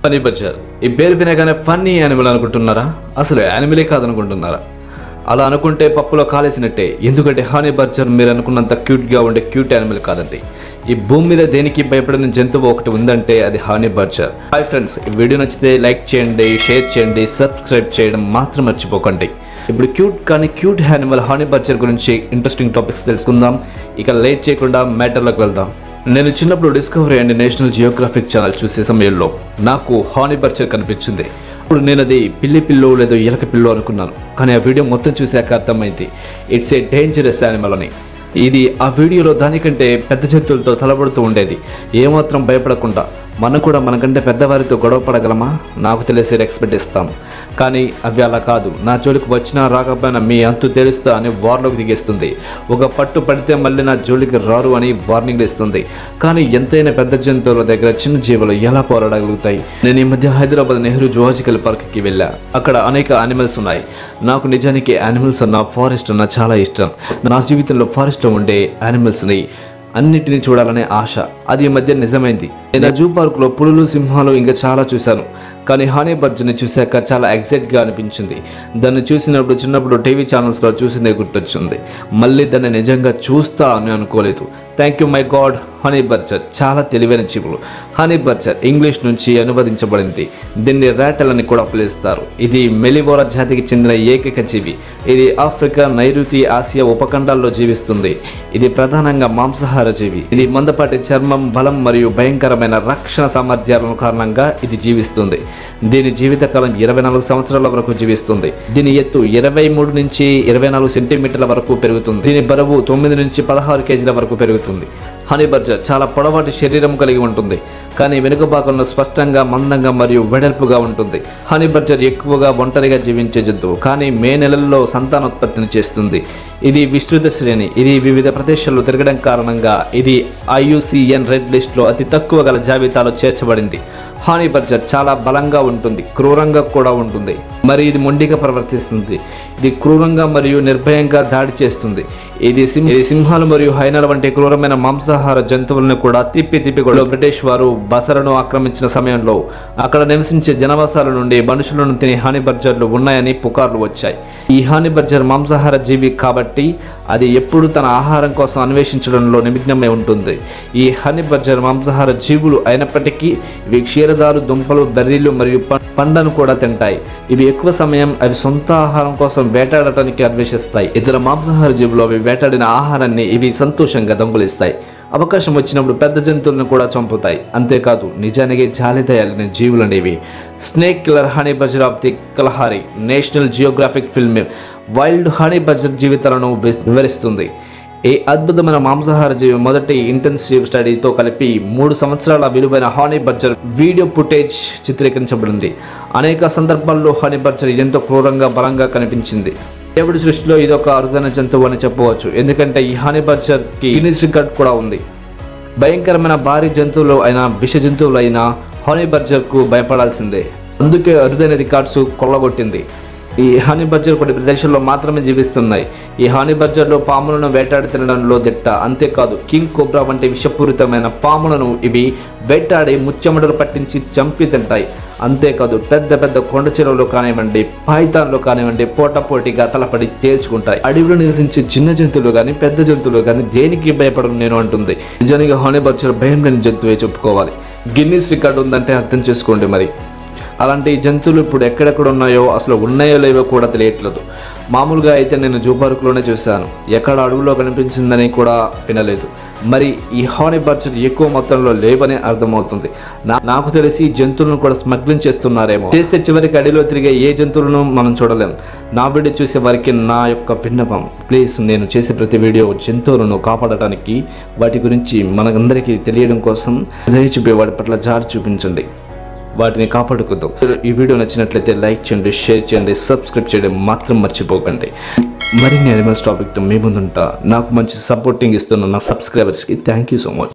funny Berger ఈ పేరు వినగానే ఫన్నీ యానిమల్ అనుకుంటున్నారా అసలు యానిమలే కాదనుకుంటున్నారా అలా అనుకుంటే పప్పులో కాలేసినట్టే ఎందుకంటే హానీ బర్జర్ మీరు అనుకున్నంత క్యూట్గా ఉండే క్యూట్ యానిమల్ కాదండి ఈ భూమి మీద దేనికి భయపడిన జంతువు ఒకటి ఉందంటే అది హానీ బర్జర్ హాయ్ ఫ్రెండ్స్ ఈ వీడియో నచ్చితే లైక్ చేయండి షేర్ చేయండి సబ్స్క్రైబ్ చేయడం మాత్రం మర్చిపోకండి ఇప్పుడు క్యూట్ కానీ క్యూట్ యానిమల్ హానీ బర్జర్ గురించి ఇంట్రెస్టింగ్ టాపిక్స్ తెలుసుకుందాం ఇక లేట్ చేయకుండా మ్యాటర్లోకి వెళ్దాం నేను చిన్నప్పుడు Discovery and National Geographic channel చూసే సమయంలో నాకు హానీ బర్చర్ కనిపించింది ఇప్పుడు నేను అది పిల్లి పిల్లో లేదో ఎలక పిల్లో అనుకున్నాను కానీ ఆ వీడియో మొత్తం చూశాక అర్థమైంది ఇట్స్ ఏ డేంజరస్ యానిమల్ అని ఇది ఆ వీడియోలో దానికంటే పెద్ద జంతువులతో తలబడుతూ ఉండేది ఏమాత్రం భయపడకుండా మనం కూడా మనకంటే పెద్దవారితో గొడవ పడగలమా నాకు తెలిసే ఎక్స్పెక్ట్ ఇస్తాం కానీ అవి అలా కాదు నా జోలికి వచ్చినా రాకపోయినా మీ అంతు తెలుస్తా అని వార్లోకి దిగేస్తుంది ఒక పట్టు పడితే మళ్ళీ నా జోలికి రారు అని వార్నింగ్ ఇస్తుంది కానీ ఎంతైనా పెద్ద జంతువుల దగ్గర చిన్న జీవులు ఎలా పోరాడగలుగుతాయి నేను ఈ మధ్య హైదరాబాద్ నెహ్రూ జువాజికల్ పార్క్కి వెళ్ళా అక్కడ అనేక యానిమల్స్ ఉన్నాయి నాకు నిజానికి యానిమల్స్ అన్న ఫారెస్ట్ అన్న చాలా ఇష్టం నా జీవితంలో ఫారెస్ట్లో ఉండే యానిమల్స్ని అన్నిటిని చూడాలనే ఆశ అది ఈ మధ్య నిజమైంది నేను జూ పార్కులో పులులు సింహాలు ఇంకా చాలా చూశాను కానీ హానీ బర్జ్ని చూశాక చాలా ఎగ్జైట్గా అనిపించింది దాన్ని చూసినప్పుడు చిన్నప్పుడు టీవీ ఛానల్స్లో చూసిందే గుర్తొచ్చింది మళ్ళీ దాన్ని నిజంగా చూస్తా అని అనుకోలేదు thank you my god honey badger చాలా తెలివైన జీవులు హనీ బర్చర్ ఇంగ్లీష్ నుంచి అనువదించబడింది దీన్ని ర్యాటల్ అని కూడా పిలుస్తారు ఇది మెలివోరా జాతికి చెందిన ఏకైక జీవి ఇది ఆఫ్రికా నైరుతి ఆసియా ఉపఖండాల్లో జీవిస్తుంది ఇది ప్రధానంగా మాంసాహార జీవి ఇది మందపాటి చర్మం బలం మరియు భయంకరమైన రక్షణ సామర్థ్యాల కారణంగా ఇది జీవిస్తుంది దీని జీవితకాలం ఇరవై నాలుగు సంవత్సరాల వరకు జీవిస్తుంది దీని ఎత్తు ఇరవై మూడు నుంచి ఇరవై నాలుగు సెంటీమీటర్ల వరకు పెరుగుతుంది దీని బరువు తొమ్మిది నుంచి పదహారు కేజీల వరకు పెరుగుతుంది హనీ బర్జర్ చాలా పొడవాటి శరీరం కలిగి ఉంటుంది కానీ వెనుక భాగంలో స్పష్టంగా మందంగా మరియు వెడల్పుగా ఉంటుంది హనీ బర్జర్ ఎక్కువగా ఒంటరిగా జీవించే జంతువు కానీ మే నెలల్లో సంతానోత్పత్తిని చేస్తుంది ఇది విస్తృత శ్రేణి ఇది వివిధ ప్రదేశాల్లో తిరగడం కారణంగా ఇది ఐయుసిఎన్ రెడ్ లిస్ట్లో అతి తక్కువ గల జాబితాలో చేర్చబడింది హానీ బర్జర్ చాలా బలంగా ఉంటుంది క్రూరంగా కూడా ఉంటుంది మరి ఇది మొండిగా ప్రవర్తిస్తుంది ఇది క్రూరంగా మరియు నిర్భయంగా దాడి చేస్తుంది ఇది సింహ ఇది సింహాలు మరియు హైనాల వంటి క్రూరమైన మాంసాహార జంతువులను కూడా తిప్పి తిప్పి కూడా బ్రిటిష్ వారు బసరను ఆక్రమించిన సమయంలో అక్కడ నివసించే జనవాసాల నుండి మనుషులను తినే హానీ బర్జర్లు ఉన్నాయని పుకార్లు వచ్చాయి ఈ హానీ బర్జర్ మాంసాహార జీవి కాబట్టి అది ఎప్పుడు తన ఆహారం కోసం అన్వేషించడంలో నిమగ్నమై ఉంటుంది ఈ హనీ బర్జర్ మాంసాహార జీవులు అయినప్పటికీ ఇవి క్షీరదాలు దుంపలు బెర్రీలు మరియు పం- పండ్లను కూడా తింటాయి ఇవి ఎక్కువ సమయం అవి సొంత ఆహారం కోసం వేటాడటానికి అన్వేషిస్తాయి ఇతర మాంసాహార జీవులు అవి వేటాడిన ఆహారాన్ని ఇవి సంతోషంగా దొంగలిస్తాయి అవకాశం వచ్చినప్పుడు పెద్ద జంతువులను కూడా చంపుతాయి అంతేకాదు నిజానికి జాలిదయాలని జీవులు అనేవి snake killer honey badger of the Kalahari National Geographic film wild honey badger జీవితాలను వి- వివరిస్తుంది ఈ అద్భుతమైన మాంసాహార జీవి మొదటి ఇంటెన్సివ్ స్టడీతో కలిపి మూడు సంవత్సరాల విలువైన హానీ బర్జర్ వీడియో ఫుటేజ్ చిత్రీకరించబడింది అనేక సందర్భాల్లో హానీ బర్జర్ ఎంతో క్రూరంగా బలంగా కనిపించింది దేవుడి సృష్టిలో ఇది ఒక అరుదైన జంతువు అని చెప్పవచ్చు ఎందుకంటే ఈ హానీ బర్జర్ కి గిన్నిస్ రికార్డ్ కూడా ఉంది భయంకరమైన భారీ జంతువులు అయిన విష జంతువులు అయిన హానీ బర్జర్కు భయపడాల్సిందే అందుకే అరుదైన రికార్డ్స్ కొల్లగొట్టింది ఈ హానీ బర్జర్ కొన్ని ప్రదేశాల్లో మాత్రమే జీవిస్తున్నాయి ఈ హానీ బర్జర్లో పాములను వేటాడి తినడంలో దిట్ట అంతేకాదు కింగ్ కోబ్రా వంటి విషపూరితమైన పాములను ఇవి వేటాడి ముచ్చెమటలు పట్టించి చంపి తింటాయి అంతేకాదు పెద్ద పెద్ద కొండ చెరువులు కానివ్వండి పాయితాన్లు కానివ్వండి పోటాపోటీగా తలపడి తేల్చుకుంటాయి అడవిలో నివసించే చిన్న జంతువులు కానీ పెద్ద జంతువులు కానీ దేనికి భయపడను నేను అంటుంది నిజానికి హానీ బర్జర్ భయం లేని జంతువే చెప్పుకోవాలి గిన్నీస్ రికార్డు ఉందంటే అర్థం చేసుకోండి మరి అలాంటి జంతువులు ఇప్పుడు ఎక్కడెక్కడ ఉన్నాయో అసలు ఉన్నాయో లేవో కూడా తెలియట్లేదు మామూలుగా అయితే నేను జూ పార్కులోనే చూశాను ఎక్కడ అడవులో కనిపించిందని కూడా వినలేదు మరి ఈ హానీ బర్డ్స్ ఎక్కువ మొత్తంలో లేవని అర్థమవుతుంది నా- నాకు తెలిసి ఈ జంతువులను కూడా స్మగ్లింగ్ చేస్తున్నారేమో చేస్తే చివరికి అడవిలో తిరిగే ఏ జంతువులను మనం చూడలేం నా వీడియో చూసే వారికి నా యొక్క విన్నపం ప్లీజ్ నేను చేసే ప్రతి వీడియో జంతువులను కాపాడటానికి వాటి గురించి మనకందరికీ తెలియడం కోసం దయ చూపే వాటి పట్ల జారి చూపించండి వాటిని కాపాడుకుందాం ఈ వీడియో నచ్చినట్లయితే లైక్ చేయండి షేర్ చేయండి సబ్స్క్రైబ్ చేయడం మాత్రం మర్చిపోకండి మరిన్ని అనిమల్స్ టాపిక్తో మీ ముందుంటా నాకు మంచి సపోర్టింగ్ ఇస్తున్న నా సబ్స్క్రైబర్స్కి థ్యాంక్ యూ సో మచ్